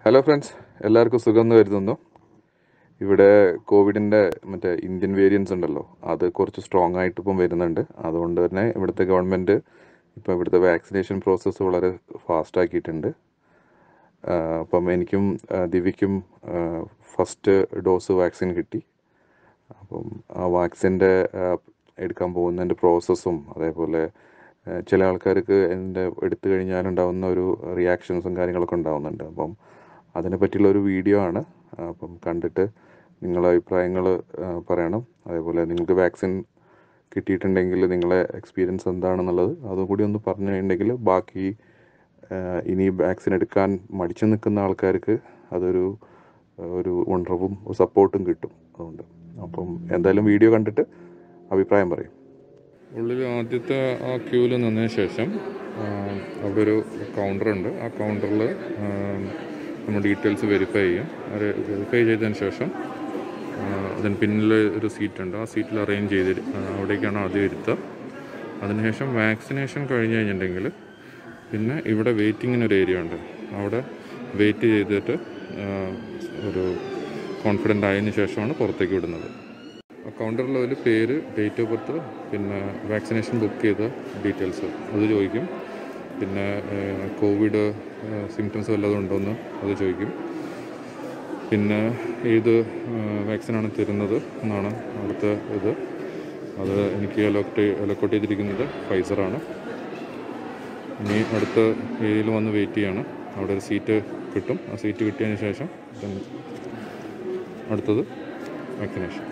hello friends എല്ലാവർക്കും സുഖം എന്ന് കരുതുന്നു ഇവിടെ കോവിഡിൻ്റെ മറ്റേ ഇന്ത്യൻ വേരിയൻസ് ഉണ്ടല്ലോ അത് കുറച്ച് സ്ട്രോങ് ആയിട്ട് ഇപ്പം വരുന്നുണ്ട് അതുകൊണ്ട് തന്നെ ഇവിടുത്തെ ഗവൺമെൻറ് ഇപ്പം ഇവിടുത്തെ വാക്സിനേഷൻ പ്രോസസ്സ് വളരെ ഫാസ്റ്റ് ആക്കിയിട്ടുണ്ട് ആഹ് അപ്പം എനിക്കും ആഹ് ദിവ്യയ്ക്കും ഫസ്റ്റ് ഡോസ് വാക്സിൻ കിട്ടി അപ്പം ആ വാക്സിൻ്റെ എടുക്കാൻ പോകുന്നതിൻ്റെ പ്രോസസ്സും അതേപോലെ ആഹ് ചില ആൾക്കാർക്ക് എൻ്റെ എടുത്തു കഴിഞ്ഞാലുണ്ടാവുന്ന ഒരു റിയാക്ഷൻസും കാര്യങ്ങളൊക്കെ ഉണ്ടാവുന്നുണ്ട് അപ്പം അതിനെ പറ്റിയുള്ള ഒരു വീഡിയോ ആണ് അപ്പം കണ്ടിട്ട് നിങ്ങളെ അഭിപ്രായങ്ങൾ പറയണം അതേപോലെ നിങ്ങൾക്ക് വാക്സിൻ കിട്ടിയിട്ടുണ്ടെങ്കിൽ നിങ്ങളെ എക്സ്പീരിയൻസ് എന്താണെന്നുള്ളത് അതും കൂടി ഒന്ന് പറഞ്ഞിട്ടുണ്ടെങ്കിൽ ബാക്കി ആഹ് ഇനി വാക്സിൻ എടുക്കാൻ മടിച്ചു നിൽക്കുന്ന ആൾക്കാർക്ക് അതൊരു ഒരു ഉണർവും സപ്പോർട്ടും കിട്ടും അതുകൊണ്ട് അപ്പം എന്തായാലും വീഡിയോ കണ്ടിട്ട് അഭിപ്രായം പറയും ഉള്ളിൽ ആദ്യത്തെ ആ ക്യൂവിൽ നിന്നതിന് ശേഷം ആ, അവിടെ ഒരു കൗണ്ടറുണ്ട് ആ കൗണ്ടറിൽ നമ്മൾ ഡീറ്റെയിൽസ് വെരിഫൈ ചെയ്യും അത് വെരിഫൈ ചെയ്തതിന് ശേഷം ആ, അതിന് പിന്നിൽ ഒരു സീറ്റുണ്ട് ആ സീറ്റിൽ അറേഞ്ച് ചെയ്ത് ആ, അവിടേക്കാണ് ആദ്യം ഇരുത്തുക അതിനുശേഷം വാക്സിനേഷൻ കഴിഞ്ഞ് കഴിഞ്ഞിട്ടുണ്ടെങ്കിൽ പിന്നെ ഇവിടെ വെയിറ്റിങ്ങിന് ഒരു ഏരിയ ഉണ്ട് അവിടെ വെയിറ്റ് ചെയ്തിട്ട് ആ, ഒരു കോൺഫിഡൻ്റ് ആയതിനു ശേഷമാണ് പുറത്തേക്ക് വിടുന്നത് കൗണ്ടറിൽ അതിൽ പേര് ഡേറ്റ് ഓഫ് ബർത്ത് പിന്നെ വാക്സിനേഷൻ ബുക്ക് ചെയ്ത ഡീറ്റെയിൽസ് അത് ചോദിക്കും പിന്നെ കോവിഡ് സിംറ്റംസ് വല്ലതും ഉണ്ടോയെന്ന് അത് ചോദിക്കും പിന്നെ ഏത് വാക്സിനാണ് തരുന്നത് എന്നാണ് അവിടുത്തെ ഇത് അത് എനിക്ക് അലോക്ട് അലോക്കോട്ട് ചെയ്തിരിക്കുന്നത് ഫൈസറാണ് ഇനി അടുത്ത ഏരിയയിൽ വന്ന് വെയിറ്റ് ചെയ്യാണ് അവിടെ ഒരു സീറ്റ് കിട്ടും ആ സീറ്റ് കിട്ടിയതിന് ശേഷം then അടുത്തത് വാക്സിനേഷൻ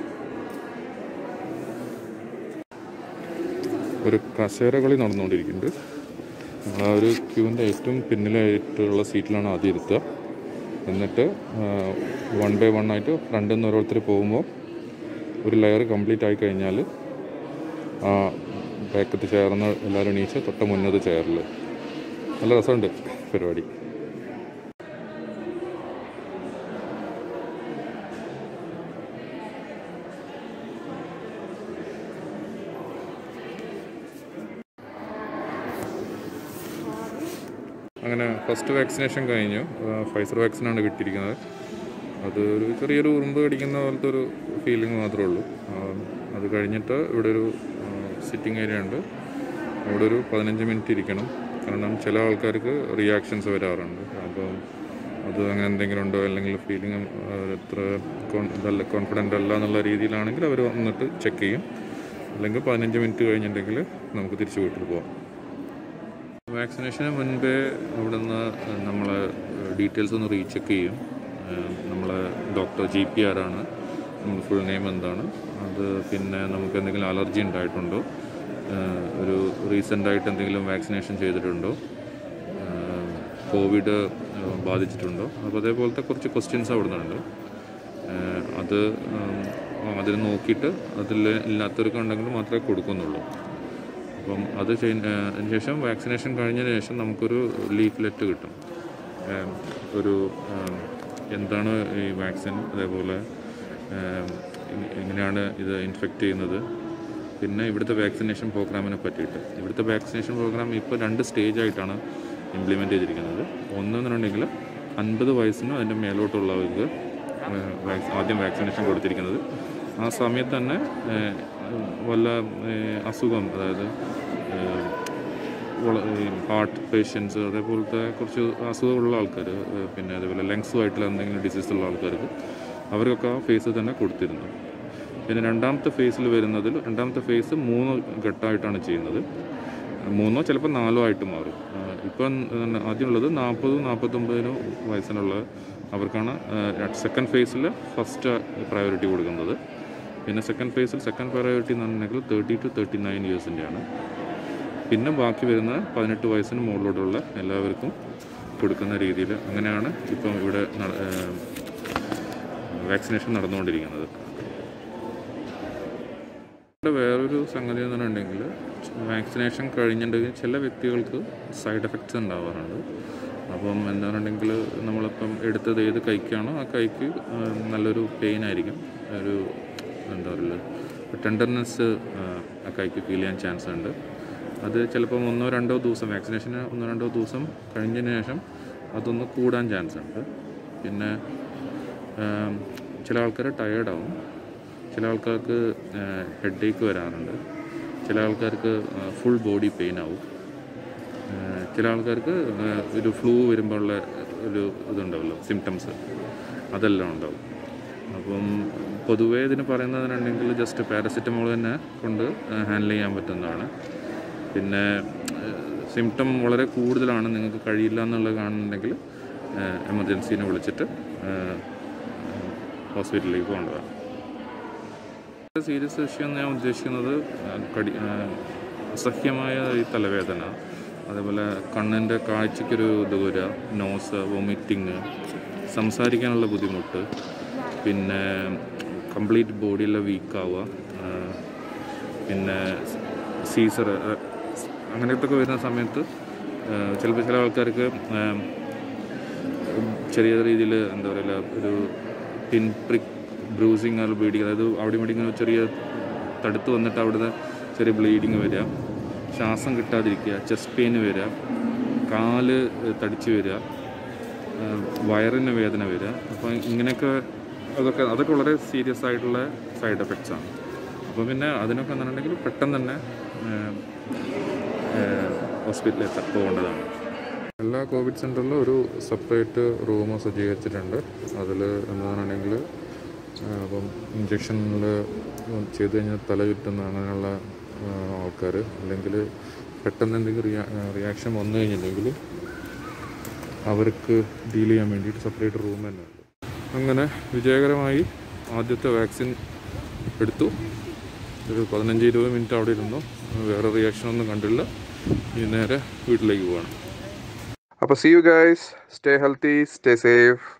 ഒരു കസേര കളി നടന്നുകൊണ്ടിരിക്കുന്നുണ്ട് ആ ഒരു ക്യൂവിൻ്റെ ഏറ്റവും പിന്നിലായിട്ടുള്ള സീറ്റിലാണ് ആദ്യം ഇരുത്തുക എന്നിട്ട് വൺ ബൈ വൺ ആയിട്ട് ഫ്രണ്ടിൽ നിന്ന് ഓരോരുത്തർ പോകുമ്പോൾ ഒരു ലെയർ കംപ്ലീറ്റ് ആയി കഴിഞ്ഞാൽ ആ ബാക്കത്ത് ചേർന്ന് എല്ലാവരും എണീച്ച് തൊട്ട് മുന്നത് ചെയറിൽ നല്ല രസമുണ്ട് പരിപാടി അങ്ങനെ ഫസ്റ്റ് വാക്സിനേഷൻ കഴിഞ്ഞു ആ, ഫൈസർ വാക്സിനാണ് കിട്ടിയിരിക്കുന്നത് അത് ഒരു ചെറിയൊരു ഉറുമ്പ് കടിക്കുന്ന പോലത്തെ ഒരു ഫീലിംഗ് മാത്രമേ ഉള്ളൂ ആ, അത് കഴിഞ്ഞിട്ട് ഇവിടെ ഒരു സിറ്റിംഗ് ഏരിയ ഉണ്ട് അവിടെ ഒരു പതിനഞ്ച് മിനിറ്റ് ഇരിക്കണം കാരണം ചില ആൾക്കാർക്ക് റിയാക്ഷൻസ് വരാറുണ്ട് അപ്പം അത് അങ്ങനെ എന്തെങ്കിലും ഉണ്ടോ അല്ലെങ്കിൽ ഫീലിംഗ് എത്ര കോൺ- ഇതല്ല കോൺഫിഡൻ്റ് അല്ല എന്നുള്ള രീതിയിലാണെങ്കിൽ അവർ വന്നിട്ട് ചെക്ക് ചെയ്യും അല്ലെങ്കിൽ പതിനഞ്ച് മിനിറ്റ് കഴിഞ്ഞിട്ടുണ്ടെങ്കിൽ നമുക്ക് തിരിച്ച് വീട്ടിൽ പോകാം വാക്സിനേഷന് മുൻപേ അവിടുന്ന് നമ്മൾ ഡീറ്റെയിൽസ് ഒന്ന് റീചെക്ക് ചെയ്യും നമ്മൾ ഡോക്ടർ ജി പി ആരാണ് നമ്മുടെ ഫുൾ നെയിം എന്താണ് അത് പിന്നെ നമുക്ക് എന്തെങ്കിലും അലർജി ഉണ്ടായിട്ടുണ്ടോ ഏഹ് ഒരു റീസെൻ്റായിട്ട് എന്തെങ്കിലും വാക്സിനേഷൻ ചെയ്തിട്ടുണ്ടോ കോവിഡ് ബാധിച്ചിട്ടുണ്ടോ അപ്പോൾ അതേപോലത്തെ കുറച്ച് ക്വസ്റ്റ്യൻസ് അവിടെ നിന്നുണ്ട് ഏഹ് അത് ഉം, അതിൽ നോക്കിയിട്ട് അതിൽ ഇല്ലാത്തവർക്ക് ഉണ്ടെങ്കിൽ മാത്രമേ കൊടുക്കുന്നുള്ളൂ അപ്പം അത് ചെയ്യ- ഏഹ് അതിന് ശേഷം വാക്സിനേഷൻ കഴിഞ്ഞതിന് ശേഷം നമുക്കൊരു ലീഫ്ലെറ്റ് കിട്ടും ഏഹ് ഒരു ഏഹ് എന്താണ് ഈ വാക്സിൻ അതേപോലെ ഏഹ് എങ്ങ- എങ്ങനെയാണ് ഇത് ഇൻഫെക്റ്റ് ചെയ്യുന്നത് പിന്നെ ഇവിടുത്തെ വാക്സിനേഷൻ പ്രോഗ്രാമിനെ പറ്റിയിട്ട് ഇവിടുത്തെ വാക്സിനേഷൻ പ്രോഗ്രാം ഇപ്പോൾ രണ്ട് സ്റ്റേജ് ആയിട്ടാണ് ഇംപ്ലിമെൻ്റ് ചെയ്തിരിക്കുന്നത് ഒന്നെന്ന് പറഞ്ഞിട്ടുണ്ടെങ്കിൽ അൻപത് വയസ്സിനും അതിൻ്റെ മേലോട്ടുള്ളവർക്ക് ഏഹ് വാക്സ് ആദ്യം വാക്സിനേഷൻ കൊടുത്തിരിക്കുന്നത് ആ സമയത്ത് തന്നെ ഏഹ് വല്ല ഏഹ് അസുഖം അതായത് ഹാർട്ട് പേഷ്യൻസ് അതേപോലത്തെ കുറച്ച് അസുഖമുള്ള ആൾക്കാർ പിന്നെ അതേപോലെ ലങ്സുമായിട്ടുള്ള എന്തെങ്കിലും ഡിസീസ് ഉള്ള ആൾക്കാർക്ക് അവർക്കൊക്കെ ആ ഫേസ് തന്നെ കൊടുത്തിരുന്നു പിന്നെ രണ്ടാമത്തെ ഫേസിൽ വരുന്നതിൽ രണ്ടാമത്തെ ഫേസ് മൂന്ന് ഘട്ടമായിട്ടാണ് ചെയ്യുന്നത് മൂന്നോ ചിലപ്പോൾ നാലോ ആയിട്ട് മാറും ആ, ഇപ്പം എന്താണ് ആദ്യമുള്ളത് നാൽപ്പതും നാൽപ്പത്തൊമ്പതിനോ വയസ്സിനുള്ള അവർക്കാണ് സെക്കൻഡ് ഫേസിൽ ഫസ്റ്റ് പ്രയോറിറ്റി കൊടുക്കുന്നത് പിന്നെ സെക്കൻഡ് ഫേസിൽ സെക്കൻഡ് പ്രയോറിറ്റി എന്ന് പറഞ്ഞിട്ടുണ്ടെങ്കിൽ തേർട്ടി ടു തേർട്ടി നയൻ ഇയേഴ്സിൻ്റെയാണ് പിന്നെ ബാക്കി വരുന്ന പതിനെട്ട് വയസ്സിന് മുകളിലോട്ടുള്ള എല്ലാവർക്കും കൊടുക്കുന്ന രീതിയിൽ അങ്ങനെയാണ് ഇപ്പം ഇവിടെ വാക്സിനേഷൻ നടന്നുകൊണ്ടിരിക്കുന്നത് ഇവിടെ വേറൊരു സംഗതി എന്ന് പറഞ്ഞിട്ടുണ്ടെങ്കിൽ വാക്സിനേഷൻ കഴിഞ്ഞിട്ടുണ്ടെങ്കിൽ ചില വ്യക്തികൾക്ക് സൈഡ് എഫക്ട്സ് ഉണ്ടാവാറുണ്ട് അപ്പം എന്താണെന്നുണ്ടെങ്കിൽ നമ്മളിപ്പം എടുത്തത് ഏത് കൈക്കാണോ ആ കൈക്ക് ആ, നല്ലൊരു പെയിൻ ആയിരിക്കും ഒരു എന്താ പറയുക ടെൻഡർനെസ് ആ കൈക്ക് ഫീൽ ചെയ്യാൻ ചാൻസ് ഉണ്ട് അത് ചിലപ്പം ഒന്നോ രണ്ടോ ദിവസം വാക്സിനേഷന് ഒന്നോ രണ്ടോ ദിവസം കഴിഞ്ഞതിന് ശേഷം അതൊന്ന് കൂടാൻ ചാൻസ് ഉണ്ട് പിന്നെ ആം, ചില ആൾക്കാർ ടയേർഡാവും ചില ആൾക്കാർക്ക് ഹെഡ് ഏക്ക് വരാറുണ്ട് ചില ആൾക്കാർക്ക് ഫുൾ ബോഡി പെയിൻ ആവും ആ, ചില ആൾക്കാർക്ക് ആ, ഒരു ഫ്ലൂ വരുമ്പോഴുള്ള ഒരു ഇതുണ്ടാവുമല്ലോ സിംറ്റംസ് അതെല്ലാം ഉണ്ടാവും അപ്പം പൊതുവേ ഇതിന് പറയുന്നതിനുണ്ടെങ്കിൽ ജസ്റ്റ് പാരസിറ്റമോൾ തന്നെ കൊണ്ട് ഹാൻഡിൽ ചെയ്യാൻ പറ്റുന്നതാണ് പിന്നെ സിംറ്റം വളരെ കൂടുതലാണ് നിങ്ങൾക്ക് കഴിയില്ല എന്നുള്ളത് കാണുന്നുണ്ടെങ്കിൽ എമർജൻസീനെ വിളിച്ചിട്ട് ഹോസ്പിറ്റലിലേക്ക് പോകേണ്ടതാണ് സീരിയസ് ഇഷ്യൂ എന്ന് ഞാൻ ഉദ്ദേശിക്കുന്നത് ആ, കടി ആ, അസഹ്യമായ ഈ തലവേദന അതേപോലെ കണ്ണിൻ്റെ കാഴ്ചയ്ക്കൊരു ഇത് വരിക നോസ് വൊമിറ്റിങ് സംസാരിക്കാനുള്ള ബുദ്ധിമുട്ട് പിന്നെ കംപ്ലീറ്റ് ബോഡിയെല്ലാം വീക്കാവുക പിന്നെ സീസർ അങ്ങനത്തെ ഒക്കെ വരുന്ന സമയത്ത് ചിലപ്പോൾ ചില ആൾക്കാർക്ക് ആ, ചെറിയ രീതിയിൽ എന്താ പറയുക ഒരു പിൻ പ്രിക് ബ്രൂസിങ് അല്ലെങ്കിൽ ബ്ലീഡിങ് അതായത് അവിടെ ഇവിടെ ഇങ്ങനെ ചെറിയ തടുത്ത് വന്നിട്ട് അവിടുന്ന് ചെറിയ ബ്ലീഡിങ് വരിക ശ്വാസം കിട്ടാതിരിക്കുക ചെസ്റ്റ് പെയിൻ വരിക കാല് തടിച്ച് വരിക ആ, വയറിന് വേദന വരിക അപ്പോൾ ഇങ്ങനെയൊക്കെ അതൊക്കെ അതൊക്കെ വളരെ സീരിയസ് ആയിട്ടുള്ള സൈഡ് എഫക്ട്സ് ആണ് അപ്പോൾ പിന്നെ അതിനൊക്കെ എന്നുണ്ടെങ്കിൽ പെട്ടെന്ന് തന്നെ ഹോസ്പിറ്റലിൽ എത്താൻ പോകേണ്ടതാണ് എല്ലാ കോവിഡ് സെൻറ്ററിലും ഒരു സെപ്പറേറ്റ് റൂം സജ്ജീകരിച്ചിട്ടുണ്ട് അതിൽ എന്താണെന്നുണ്ടെങ്കിൽ അപ്പം ഇഞ്ചക്ഷനിൽ ചെയ്ത് കഴിഞ്ഞാൽ തല ചുറ്റുന്ന അങ്ങനെയുള്ള ആൾക്കാർ അല്ലെങ്കിൽ പെട്ടെന്ന് എന്തെങ്കിലും റിയാ റിയാക്ഷൻ വന്നു കഴിഞ്ഞിട്ടുണ്ടെങ്കിൽ അവർക്ക് ഡീൽ ചെയ്യാൻ വേണ്ടിയിട്ട് സെപ്പറേറ്റ് റൂം തന്നെ ഉണ്ട് അങ്ങനെ വിജയകരമായി ആദ്യത്തെ വാക്സിൻ എടുത്തു ഒരു പതിനഞ്ച് ഇരുപത് മിനിറ്റ് അവിടെ ഇരുന്നു വേറെ റിയാക്ഷൻ ഒന്നും കണ്ടില്ല ഇനി നേരെ വീട്ടിലേക്ക് പോവാണ് അപ്പോൾ see you guys stay healthy stay safe